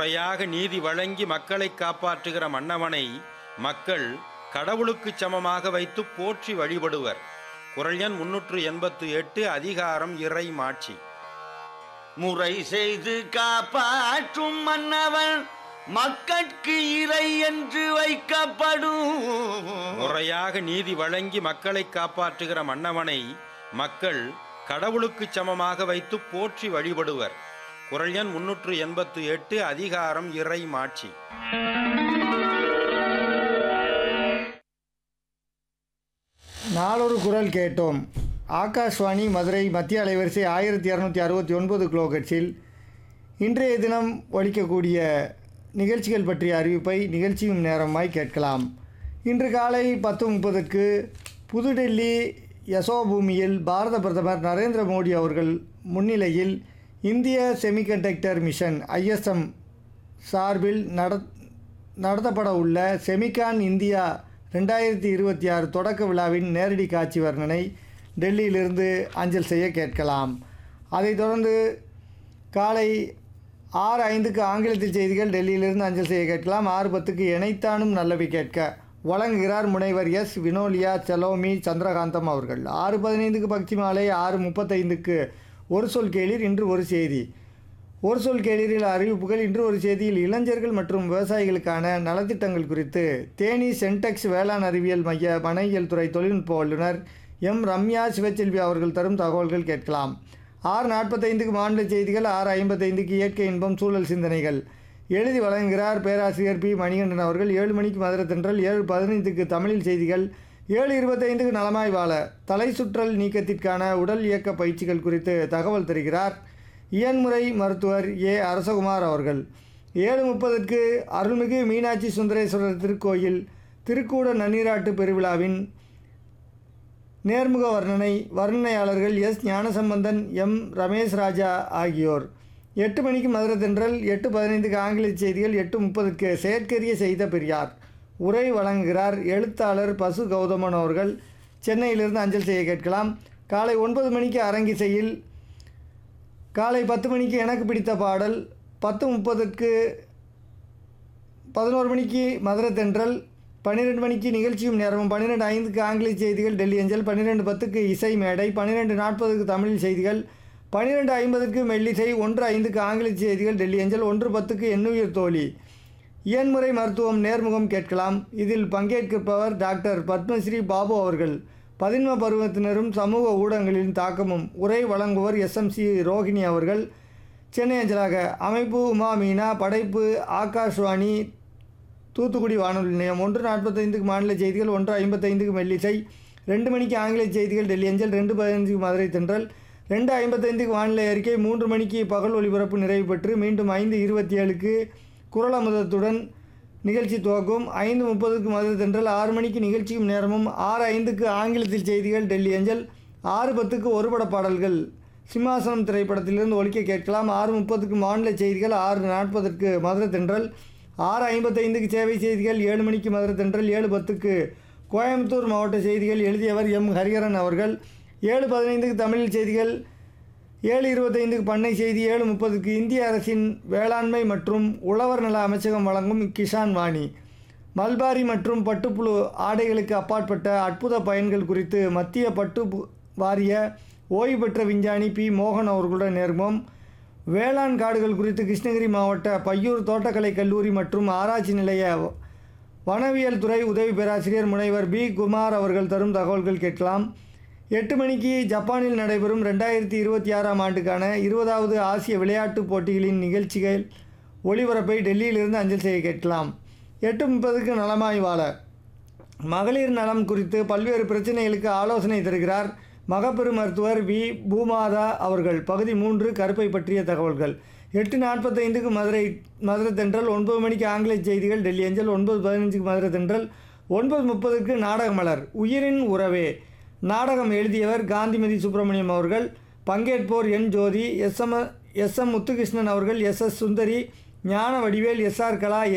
முறையாக நீதி வழங்கி மக்களை காப்பாற்றுகிற மன்னவனை மக்கள் கடவுளுக்கு சமமாக வைத்து போற்றி வழிபடுவர் குரல் எண் முன்னூற்று எண்பத்து எட்டு அதிகாரம் இறை மாட்சி முறை செய்து காப்பாற்றும் மன்னவன் மக்கட்கு இறை என்று வைக்கப்படும் முறையாக நீதி வழங்கி மக்களை காப்பாற்றுகிற மன்னவனை மக்கள் கடவுளுக்கு சமமாக வைத்து போற்றி வழிபடுவர் குரல் எண் முன்னூற்று எண்பத்து எட்டு அதிகாரம் இறை மாட்சி நாளொரு குரல் கேட்டோம் ஆகாஷ்வாணி மதுரை மத்திய அலைவரிசை ஆயிரத்தி இரநூத்தி அறுபத்தி ஒன்பது கிலோகட்ஸில் இன்றைய தினம் ஒலிக்கக்கூடிய நிகழ்ச்சிகள் பற்றிய அறிவிப்பை நிகழ்ச்சியும் நேரமாய் கேட்கலாம் இன்று காலை பத்து முப்பதுக்கு புதுடெல்லி யசோபூமியில் பாரத பிரதமர் நரேந்திர மோடி அவர்கள் முன்னிலையில் இந்திய செமிகண்டக்டர் மிஷன் ஐஎஸ்எம் சார்பில் நட நடத்தப்பட உள்ள செமிகான் இந்தியா ரெண்டாயிரத்தி இருபத்தி ஆறு தொடக்க விழாவின் நேரடி காட்சி வர்ணனை டெல்லியிலிருந்து அஞ்சல் செய்ய கேட்கலாம் அதைத் தொடர்ந்து காலை ஆறு ஐந்துக்கு ஆங்கிலத்தில் செய்திகள் டெல்லியிலிருந்து அஞ்சல் செய்ய கேட்கலாம் ஆறு பத்துக்கு இணைத்தானும் நல்லவை கேட்க வழங்குகிறார் முனைவர் எஸ் வினோலியா செலோமி சந்திரகாந்தம் அவர்கள் ஆறு பதினைந்துக்கு பக்தி மாலை ஆறு முப்பத்தைந்துக்கு ஒரு சொல் கேளீர் இன்று ஒரு செய்தி ஒரு சொல் கேளீரில் அறிவிப்புகள் இன்று ஒரு செய்தியில் இளைஞர்கள் மற்றும் விவசாயிகளுக்கான நலத்திட்டங்கள் குறித்து தேனி சென்டெக்ஸ் வேளாண் அறிவியல் மைய வனையியல் துறை தொழில்நுட்ப வல்லுநர் எம் ரம்யா சிவச்செல்வி அவர்கள் தரும் தகவல்கள் கேட்கலாம் ஆறு நாற்பத்தைந்துக்கு மாநில செய்திகள் ஆறு ஐம்பத்தைந்துக்கு இயற்கை இன்பம் சூழல் சிந்தனைகள் எழுதி வழங்குகிறார் பேராசிரியர் பி மணிகண்டன் அவர்கள் ஏழு மணிக்கு மதுரை தென்றல் ஏழு பதினைந்துக்கு தமிழில் செய்திகள் ஏழு இருபத்தைந்துக்கு நலமாய் வாழ தலை சுற்றல் நீக்கத்திற்கான உடல் இயக்க பயிற்சிகள் குறித்து தகவல் தருகிறார் இயன்முறை மருத்துவர் ஏ அரசகுமார் அவர்கள் ஏழு முப்பதுக்கு அருள்மிகு மீனாட்சி சுந்தரேஸ்வரர் திருக்கோயில் திருக்கூட நன்னீராட்டு பெருவிழாவின் நேர்முக வர்ணனை வர்ணனையாளர்கள் எஸ் ஞானசம்பந்தன் எம் ரமேஷ் ராஜா ஆகியோர் எட்டு மணிக்கு மதுரை தென்றல் எட்டு பதினைந்துக்கு ஆங்கில செய்திகள் எட்டு முப்பதுக்கு செயற்கரிய செய்த பெரியார் உரை வழங்குகிறார் எழுத்தாளர் பசு கௌதமன் அவர்கள் சென்னையிலிருந்து அஞ்சல் செய்ய கேட்கலாம் காலை ஒன்பது மணிக்கு அரங்கிசையில் காலை பத்து மணிக்கு எனக்கு பிடித்த பாடல் பத்து முப்பதுக்கு பதினோரு மணிக்கு மதுரை தென்றல் பன்னிரெண்டு மணிக்கு நிகழ்ச்சியும் நேரமும் பன்னிரெண்டு ஐந்துக்கு ஆங்கில செய்திகள் டெல்லி அஞ்சல் பன்னிரெண்டு பத்துக்கு இசை மேடை பன்னிரெண்டு நாற்பதுக்கு தமிழ் செய்திகள் பன்னிரெண்டு ஐம்பதுக்கு மெல்லிசை ஒன்று ஐந்துக்கு ஆங்கில செய்திகள் டெல்லி அஞ்சல் ஒன்று பத்துக்கு எண்ணுயிர் தோழி இயன்முறை மருத்துவம் நேர்முகம் கேட்கலாம் இதில் பங்கேற்கிருப்பவர் டாக்டர் பத்மஸ்ரீ பாபு அவர்கள் பதின்ம பருவத்தினரும் சமூக ஊடகங்களின் தாக்கமும் உரை வழங்குவர் எஸ்எம்சி ரோஹிணி அவர்கள் சென்னை அஞ்சலாக அமைப்பு உமா மீனா படைப்பு ஆகாஷ்வாணி தூத்துக்குடி வானொலி நிலையம் ஒன்று நாற்பத்தைந்துக்கு மாநில செய்திகள் ஒன்று ஐம்பத்தைந்துக்கு மெல்லிசை ரெண்டு மணிக்கு ஆங்கில செய்திகள் டெல்லி அஞ்சல் ரெண்டு பதினஞ்சுக்கு மதுரை தென்றல் ரெண்டு ஐம்பத்தைந்துக்கு வானிலை அறிக்கை மூன்று மணிக்கு பகல் ஒலிபரப்பு நிறைவு பெற்று மீண்டும் ஐந்து இருபத்தி ஏழுக்கு குரல் அமுதத்துடன் நிகழ்ச்சி துவக்கும் ஐந்து முப்பதுக்கு மதுரை தென்றல் ஆறு மணிக்கு நிகழ்ச்சியும் நேரமும் ஆறு ஐந்துக்கு ஆங்கிலத்தில் செய்திகள் டெல்லி அஞ்சல் ஆறு பத்துக்கு ஒருபட பாடல்கள் சிம்மாசனம் திரைப்படத்திலிருந்து ஒலிக்க கேட்கலாம் ஆறு முப்பதுக்கு மாநில செய்திகள் ஆறு நாற்பதுக்கு மதுரை தென்றல் ஆறு ஐம்பத்தைந்துக்கு சேவை செய்திகள் ஏழு மணிக்கு மதுரை தென்றல் ஏழு பத்துக்கு கோயம்புத்தூர் மாவட்ட செய்திகள் எழுதியவர் எம் ஹரிஹரன் அவர்கள் ஏழு பதினைந்துக்கு தமிழில் செய்திகள் ஏழு இருபத்தைந்துக்கு பண்ணை செய்தி ஏழு முப்பதுக்கு இந்திய அரசின் வேளாண்மை மற்றும் உழவர் நல அமைச்சகம் வழங்கும் கிஷான் வாணி மல்பாரி மற்றும் பட்டுப்புழு ஆடைகளுக்கு அப்பாற்பட்ட அற்புத பயன்கள் குறித்து மத்திய பட்டு பு- வாரிய ஓய்வு பெற்ற விஞ்ஞானி பி மோகன் அவர்களுடன் நேர்மோம் வேளாண் காடுகள் குறித்து கிருஷ்ணகிரி மாவட்ட பையூர் தோட்டக்கலை கல்லூரி மற்றும் ஆராய்ச்சி நிலைய வனவியல் துறை உதவி பேராசிரியர் முனைவர் பி குமார் அவர்கள் தரும் தகவல்கள் கேட்கலாம் எட்டு மணிக்கு ஜப்பானில் நடைபெறும் ரெண்டாயிரத்தி இருபத்தி ஆறாம் ஆண்டுக்கான இருபதாவது ஆசிய விளையாட்டுப் போட்டிகளின் நிகழ்ச்சிகள் ஒளிபரப்பை டெல்லியிலிருந்து அஞ்சல் செய்ய கேட்கலாம் எட்டு முப்பதுக்கு நலமாய் வாழ மகளிர் நலம் குறித்து பல்வேறு பிரச்சனைகளுக்கு ஆலோசனை தருகிறார் மகப்பெரு மருத்துவர் வி பூமாதா அவர்கள் பகுதி மூன்று கருப்பை பற்றிய தகவல்கள் எட்டு நாற்பத்தைந்துக்கு மதுரை மதுரை தென்றல் ஒன்பது மணிக்கு ஆங்கில செய்திகள் டெல்லி அஞ்சல் ஒன்பது பதினஞ்சுக்கு மதுரை தென்றல் ஒன்பது முப்பதுக்கு நாடக மலர் உயிரின் உறவே நாடகம் எழுதியவர் காந்திமதி சுப்பிரமணியம் அவர்கள் பங்கேற்போர் N Jothi S M S M Muthukrishnan அவர்கள் எஸ் எஸ் சுந்தரி ஞான வடிவேல் எஸ் ஆர் கலா